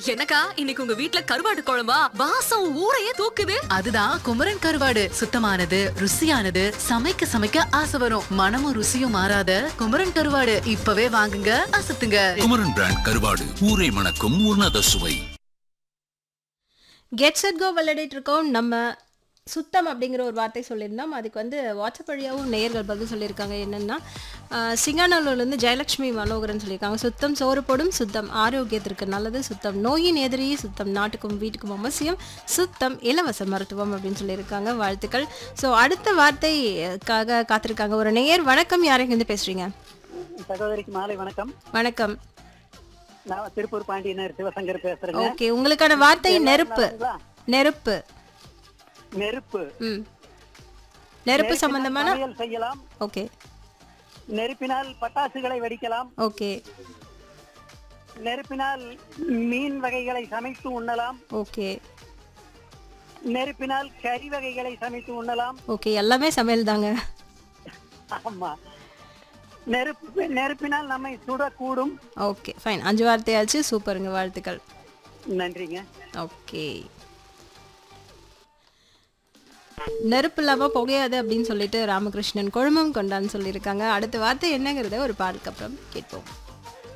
என்னக்கா இன்னைக்கு உங்க வீட்ல கருவாடு குழம்பா வாசம் ஊரையே தூக்குது அதுதான் குமரன் கருவாடு சுத்தமானது ருசியானது சமைக்க சமைக்க ஆசை வரும் மனமும் ருசியும் மாறாத குமரன் கருவாடு இப்பவே வாங்குங்க அசத்துங்க குமரன் பிராண்ட் கருவாடு ஊரை மணக்கும் உன்னத சுவை கெட் செட் கோ விளையாடிட்டு இருக்கோம் நம்ம சுத்தம் அப்படிங்கிற ஒரு வார்த்தை சொல்லியிருந்தோம் அதுக்கு வந்து வாட்ஸ்அப் வழியாகவும் நேயர்கள் பதில் சொல்லியிருக்காங்க என்னென்னா சிங்காநல்லூர்லேருந்து ஜெயலட்சுமி மனோகரன் சொல்லியிருக்காங்க சுத்தம் சோறு போடும் சுத்தம் ஆரோக்கியத்திற்கு நல்லது சுத்தம் நோயின் எதிரி சுத்தம் நாட்டுக்கும் வீட்டுக்கும் அவசியம் சுத்தம் இலவச மருத்துவம் அப்படின்னு சொல்லியிருக்காங்க வாழ்த்துக்கள் ஸோ அடுத்த வார்த்தைக்காக காத்திருக்காங்க ஒரு நேயர் வணக்கம் யாரையும் பேசுகிறீங்க சகோதரிக்கு மாலை வணக்கம் வணக்கம் நான் திருப்பூர் பாண்டியனர் சிவசங்கர் பேசுறேங்க ஓகே உங்களுக்கான வார்த்தை நெருப்பு நெருப்பு நெருப்பு ம் நெருப்பு சம்பந்தமான சமையல் செய்யலாம் ஓகே நெருப்பினால் பட்டாசுகளை வெடிக்கலாம் ஓகே நெருப்பினால் மீன் வகைகளை சமைத்து உண்ணலாம் ஓகே நெருப்பினால் கறி வகைகளை சமைத்து உண்ணலாம் ஓகே எல்லாமே சமையல் தாங்க ஆமா நெருப்பு நெருப்பினால் நம்மை சுடக்கூடும் ஓகே ஃபைன் அஞ்சு வார்த்தையாச்சு சூப்பருங்க வாழ்த்துக்கள் நன்றிங்க ஓகே நெருப்பு இல்லாமல் புகையாது அப்படின்னு சொல்லிட்டு ராமகிருஷ்ணன் குழுமம் கொண்டான்னு சொல்லியிருக்காங்க அடுத்த வார்த்தை என்னங்கிறத ஒரு பாட்டுக்கு அப்புறம் கேட்போம்